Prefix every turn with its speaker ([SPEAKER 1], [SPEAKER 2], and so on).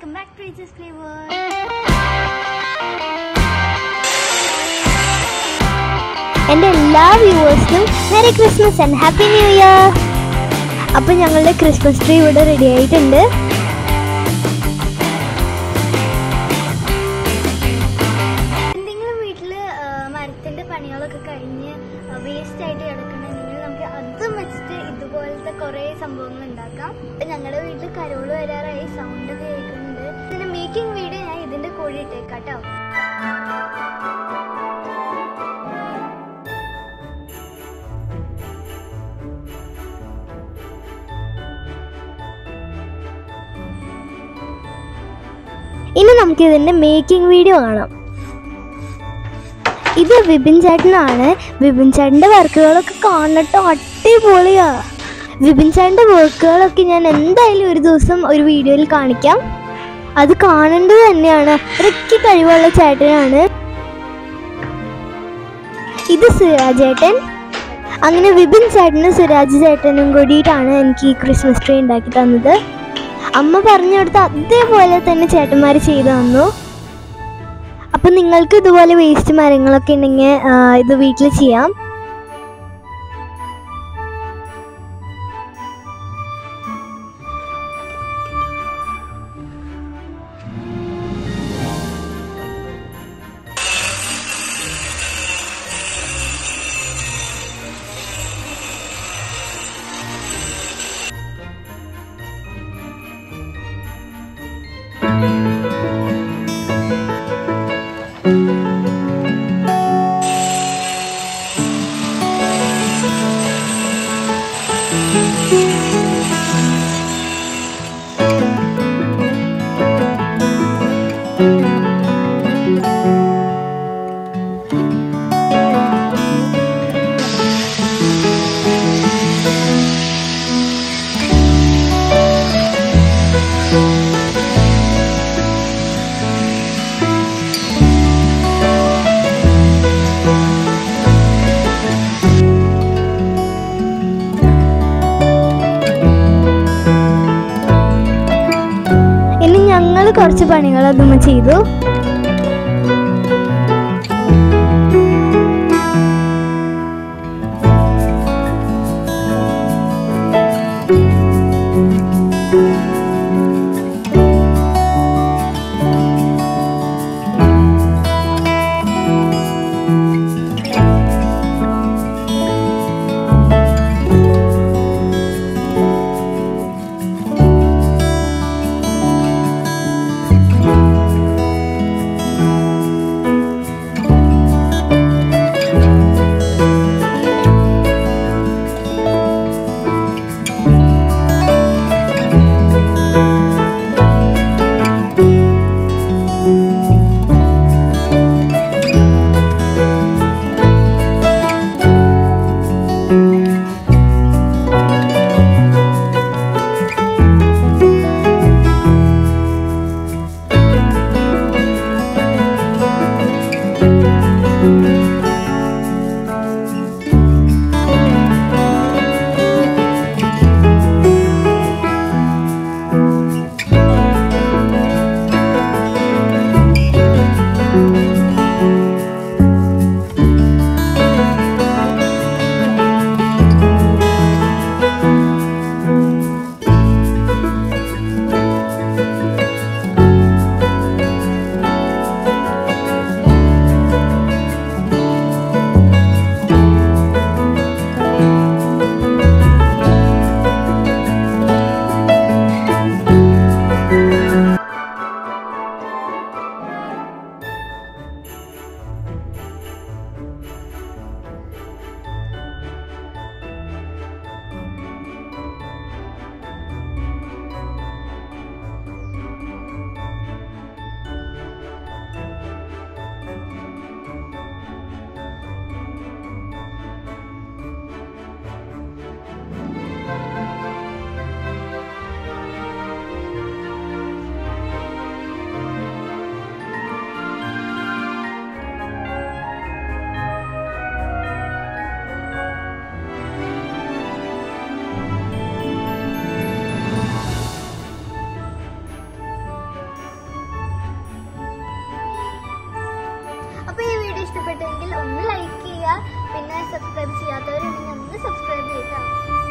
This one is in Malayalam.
[SPEAKER 1] welcome back to Eechas flavour
[SPEAKER 2] എൻ്റെ എല്ലാ വ്യൂവേഴ്സിനും merry Christmas and happy new year appam ഞങ്ങളുടെ ക്രിസ്മസ് ട്രീ ഇവിടെ റെഡി ആയിട്ടുണ്ട്
[SPEAKER 1] എന്തെങ്കിലും വീട്ടിൽ മരത്തിന്റെ പണികളൊക്കെ കഴിഞ്ഞ് വേസ്റ്റ് ആയിട്ട് കിടക്കണമെങ്കിൽ നമുക്ക് അതും വെച്ചിട്ട് ഇതുപോലത്തെ കുറേ സംഭവങ്ങൾ ഉണ്ടാക്കാം ഇപ്പൊ ഞങ്ങളുടെ വീട്ടിൽ കരോള് വരാറായി സൗണ്ട് ഒക്കെ കേൾക്കുന്നുണ്ട് ഇതിന്റെ മേക്കിംഗ് വീഡിയോ ഞാൻ ഇതിന്റെ കൂടെ ഇട്ടേക്കാം കേട്ടോ
[SPEAKER 2] ഇനി നമുക്ക് ഇതിൻ്റെ മേക്കിംഗ് വീഡിയോ കാണാം ഇത് വിപിൻ ചേട്ടനാണ് വിപിൻ ചേട്ടൻ്റെ വർക്കുകളൊക്കെ കാണട്ടോ അടിപൊളിയാ വിപിൻ ചേട്ടൻ്റെ വർക്കുകളൊക്കെ ഞാൻ എന്തായാലും ഒരു ദിവസം ഒരു വീഡിയോയിൽ കാണിക്കാം അത് കാണേണ്ടത് തന്നെയാണ് അത്രയ്ക്ക് കഴിവുള്ള ചേട്ടനാണ് ഇത് സിറാജേട്ടൻ അങ്ങനെ വിപിൻ ചേട്ടനും സിറാജ് ചേട്ടനും കൂടിയിട്ടാണ് എനിക്ക് ഈ ക്രിസ്മസ് ട്രീ ഉണ്ടാക്കി തന്നത് അമ്മ പറഞ്ഞു കൊടുത്ത അതേപോലെ തന്നെ ചേട്ടന്മാർ ചെയ്തു തന്നു അപ്പം നിങ്ങൾക്ക് ഇതുപോലെ വേസ്റ്റ് മരങ്ങളൊക്കെ ഉണ്ടെങ്കിൽ ആ, ഇത് വീട്ടിൽ ചെയ്യാം ഇനി ഞങ്ങൾ കുറച്ച് പണികൾ അതുമ്മ ചെയ്തു
[SPEAKER 1] ഇഷ്ടപ്പെട്ടെങ്കിൽ ഒന്ന് ലൈക്ക് ചെയ്യുക പിന്നെ സബ്സ്ക്രൈബ് ചെയ്യാത്തവരുണ്ടെങ്കിൽ ഒന്ന് സബ്സ്ക്രൈബ് ചെയ്യുക